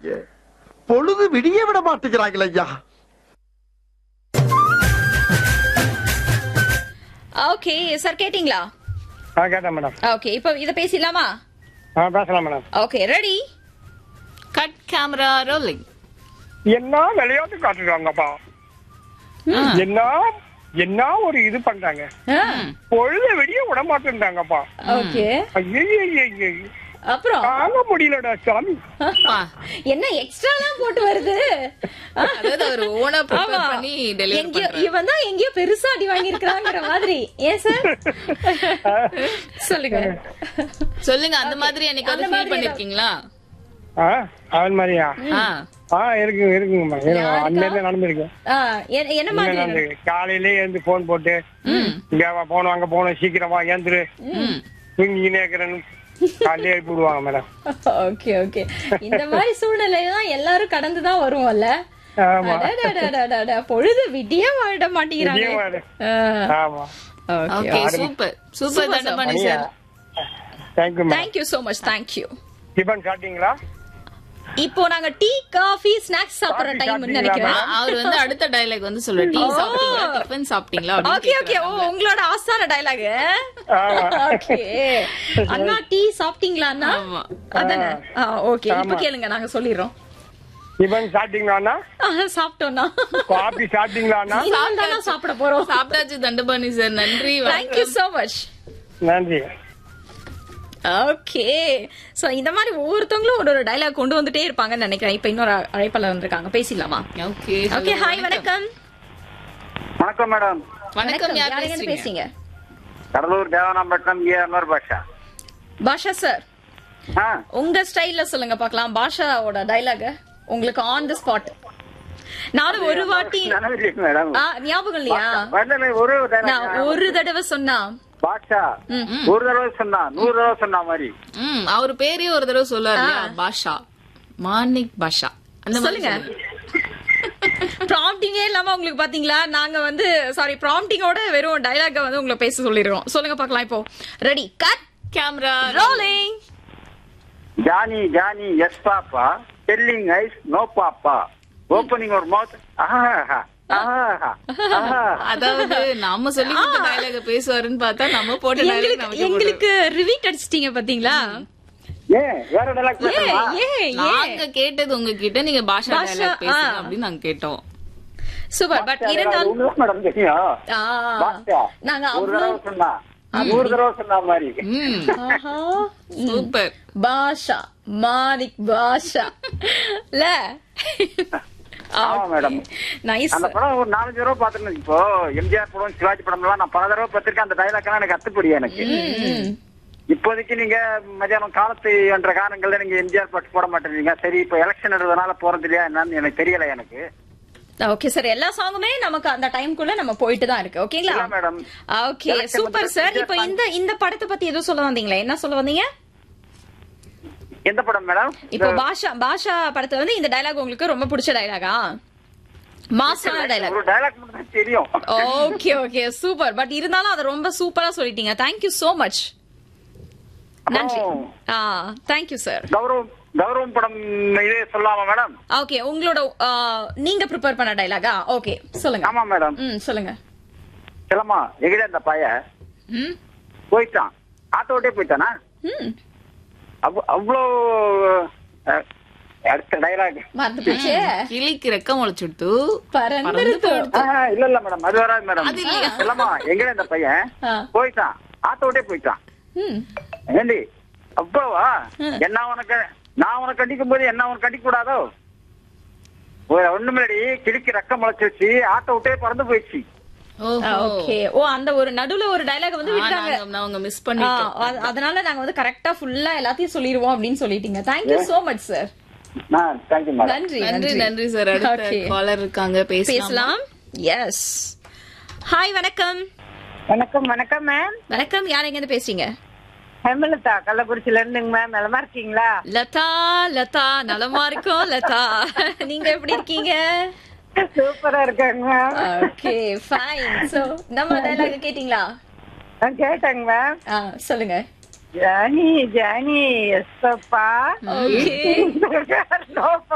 மாட்டேங்கிறாங்க பொழுது விடிய விட மாட்டேங்கிறாங்களே ஐயா ஓகே சார் கேட்டிங்களா ஆ கேட்டேன் மேடம் ஓகே இப்போ இத பேசிடலாமா ஆ பேசலாம் madam okay ready cut camera rolling என்ன விளையாட்டு காட்டுறாங்கப்பா என்ன என்ன ஒரு இது பண்றாங்க பொழுத வெளிய விட மாட்டேன்றாங்கப்பா ஓகே ஐயோ அப்புறம் தாங்க முடியலடா சாமி என்ன எக்ஸ்ட்ராலாம் போட்டு வருது ஆ, அதாவது அவர் ஓனா ஆமா. ப்ரிப்பேர் பண்ணி டெலிவரி எங்கேயோ பண்றாரு இவன் தான் எங்கேயோ பெருசா அடி வாங்கியிருக்கிறாங்கிற மாதிரி ஏன் சார் சொல்லுங்க சொல்லுங்க அந்த மாதிரி அந்த என்னைக்காவது மாதிரி ஃபீல் பண்ணிருக்கீங்களா ஆ அவன் மாதிரியா ஆ ஆ இருக்குங்க இருக்குங்கம்மா இருக்குங்க அன்னையில நடந்திருக்கு ஆ, என்ன- என்ன உண்மையில மாதிரி நடந்திருக்கு காலையிலே எழுந்து போன் போட்டு இங்க வா, போனோம் அங்க போனோம் சீக்கிரமா ஏந்துரு ம் தூங்கினே இருக்கிறேன்னு காலையிலே எழுப்பி விடுவாங்க மேடம் ஓகே ஓகே இந்த மாதிரி சூழ்நிலையில தான் எல்லாரும் கடந்து தான் வருவோம்ல ஆமா அடடடடடட, பொழுது விடிய வாழ மாட்டேங்கிறாங்க விடிய வாழ. ஆமா okay super super Thandapani sir thank you madam thank you so much thank you tiffin சாப்பிட்டீங்களா இப்போ நாங்க டீ காஃபி ஸ்நாக்ஸ் சாப்பிடுற Coffee டைம் சாப்பிட்டீங்களா? நினைக்கிறேன் அவர் வந்து அடுத்த டயலாக் வந்து சொல்ற டீ சாப்பிட்டீங்களா டிஃபன் சாப்பிட்டீங்களா ஓகே அப்படின்னு ஓகே ஓ உங்களோட ஆஸ்தான டயலாக் ஆமா ஓகே அண்ணா டீ சாப்பிட்டீங்களா அண்ணா ஆமா. அதானே ஓகே இப்ப கேளுங்க நாங்க சொல்லிடுறோம் டிஃபன் சாப்பிட்டீங்களாண்ணா ஆ, சாப்பிட்டோம்ண்ணா காபி சாப்பிட்டீங்களாண்ணா இனிமேல் தானே சாப்பிட போறோம் சாப்பிட்டாச்சு தண்டபாணி சார் நன்றி தேங்க்யூ சோ மச் நன்றி ஓகே சோ இந்த மாதிரி ஒவ்வொருத்தவங்களும் ஒரு ஒரு டயலாக் கொண்டு வந்துட்டே இருப்பாங்கன்னு நினைக்கிறேன் இப்ப இன்னொரு அழைப்பாளர் வந்திருக்காங்க பேசிடலாமா ஓகே ஓகே ஹாய் வணக்கம் வணக்கம் மேடம் வணக்கம் யார் யாருங்க பேசுறீங்க பேசுங்க கடலூர் தேவனாம்பட்டினம் ஏ அன்வர் பாஷா பாஷா சார் ஆ உங்க ஸ்டைல்ல சொல்லுங்க பார்க்கலாம் பாஷாவோட டயலாக் உங்களுக்கு ஆன் தி ஸ்பாட் நானும் ஒரு வாட்டி நினைவு மேடம் ஆ, ஞாபகம் இல்லையா வரல ஒரு dialogue. நான் ஒரு தடவை சொன்னா பாஷா ஒரு தடவை சொன்னா நூறு தடவை சொன்ன மாதிரி ம் அவர் பேரே ஒரு தடவை சொல்லாரு இல்லையா பாஷா மார்னிக் பாஷா அந்த மாதிரி சொல்லுங்க ப்ராம்ப்டிங்கே இல்லாம உங்களுக்கு பாத்தீங்களா நாங்க வந்து சாரி ப்ராம்ப்டிங்கோட வெறும் டயலாக வந்து உங்களை பேச சொல்லிருக்கோம் சொல்லுங்க பார்க்கலாம் இப்போ ready cut camera rolling Johnny Johnny yes papa telling lies no papa opening ஒரு மவுத் ஆஹா ஆஹா ஆஹா அதாவது நாம சொல்லி கொடுத்த டயலாக பேசுவாருன்னு பார்த்தா நம்ம போட்ட டயலாக் எங்களுக்கு நமக்கு எங்களுக்கு ரிவீட் அடிச்சிட்டீங்க பாத்தீங்களா ஏன் வேற டைலாக் ஏ பேசணுமா ஏ ஏ நாங்க கேட்டது உங்ககிட்ட நீங்க பாஷா பாஷா, டயலாக் பேசுங்க ஆ. அப்படின்னு நாங்க கேட்டோம் சூப்பர் பட் இருந்தாலும் உங்களுக்கு மேடம் தெரியும் ஆ, பாஷா நாங்க ஒரு அவ்வளவு தடவை சொன்னா நூறு தடவை சொன்ன மாதிரி ம் ஆஹா. சூப்பர் பாஷா மாலிக் பாஷா ல ஆமா மேடம் நைஸ் அந்த படம் ஒரு நாலஞ்சு தடவை பாத்துருந்தேன் இப்போ எம்ஜிஆர் படம் சிவாஜி படம் எல்லாம் நான் பல தடவை பார்த்திருக்கேன் அந்த டைலாக் எல்லாம் எனக்கு அத்துப்படி எனக்கு இப்போதைக்கு நீங்க மதியானம் காலத்து என்ற காரணங்கள்ல நீங்க எம்ஜிஆர் பாட்டு போட மாட்டேங்கிறீங்க சரி இப்ப எலெக்ஷன் எடுறதுனால போறது இல்லையா என்னன்னு எனக்கு தெரியல எனக்கு ஓகே சார் எல்லா சாங்குமே நமக்கு அந்த டைம்க்குள்ள நம்ம போயிட்டு தான் இருக்கு ஓகேங்களா இல்ல மேடம் ஓகே Election சூப்பர் வந்து சார் விஜய் இப்போ song. இந்த இந்த படத்தை பத்தி ஏதோ சொல்ல வந்தீங்களா என்ன சொல்ல வந்தீங்க எந்த படம் மேடம் இப்போ பாஷா பாஷா படத்துல வந்து இந்த டயலாக் உங்களுக்கு ரொம்ப பிடிச்ச டயலாகா மாசான டயலாக் ஒரு டைலாக் மட்டும் தான் தெரியும் ஓகே ஓகே சூப்பர் பட் இருந்தாலும் அதை ரொம்ப சூப்பரா சொல்லிட்டீங்க தேங்க்யூ சோ மச் நன்றி அப்புறம் ஆ தேங்க்யூ சார் கௌரவம் கௌரவம் படம் இதே சொல்லாமா மேடம் ஓகே உங்களோட ஆ, நீங்க ப்ரிப்பேர் பண்ண டயலாகா ஓகே சொல்லுங்க ஆமா மேடம் ம் சொல்லுங்க செல்லம்மா எகிட அந்த பைய ம் போயிட்டான் ஆட்டோ ஓட்டே போயிட்டானா ம் அவ்- அவ்வளோ அஹ், அடுத்த டைலாக் மறந்து போச்சு கிளிக்கு ரெக்க முளைச்சுட்டு பறந்துருத்து இல்ல இல்ல மேடம் அது வராது மேடம் அது இல்லையா? செல்லம்மா எங்கட இந்த பையன் ஆ. போயிட்டான் ஆட்டோ ஓட்டே போயிட்டான் ம் ஏண்டி அப்பாவா என்ன உனக்கு நான் உனக்கு அடிக்கும் போது என்ன உனக்கு அடிக்க கூடாதோ ஒரு ஒண்ணுமில்லடி கிழிக்கு ரக்கம் முளைச்சிருச்சு ஆட்டோ விட்டே பறந்து போயிடுச்சு ஓஹோ ஓகே ஓ அந்த ஒரு நடுவுல ஒரு டயலாக் வந்து ஆ, விட்டாங்க நாங்க- நாங்க மிஸ் ஆ, பண்ணிட்டோம் அ- அதனால நாங்க வந்து கரெக்டா ஃபுல்லா எல்லாத்தையும் சொல்லிடுவோம் அப்படின்னு சொல்லிட்டீங்க தேங்க்யூ சோ மச் சார் நான் தேங்க்யூ மேடம் நன்றி நன்றி நன்றி சார் அடுத்த Okay. காலர் இருக்காங்க பேசலாம் பேசலாம் எஸ் ஹாய் வணக்கம் வணக்கம் வணக்கம் மேம் வணக்கம் யார் எங்க இருந்து பேசுறீங்க ஹேமலதா கள்ளக்குறிச்சில இருந்துங்க மேம் நலமா இருக்கீங்களா லதா லதா நலமா இருக்கோம் லதா நீங்க எப்படி இருக்கீங்க சூப்பரா இருக்காங்க மேம் ஓகே ஃபைன் சோ நம்ம டயலாக் கேட்டிங்களா நான் கேட்டேங்க மேம் ஆ, சொல்லுங்க Johnny Johnny yes papa okay no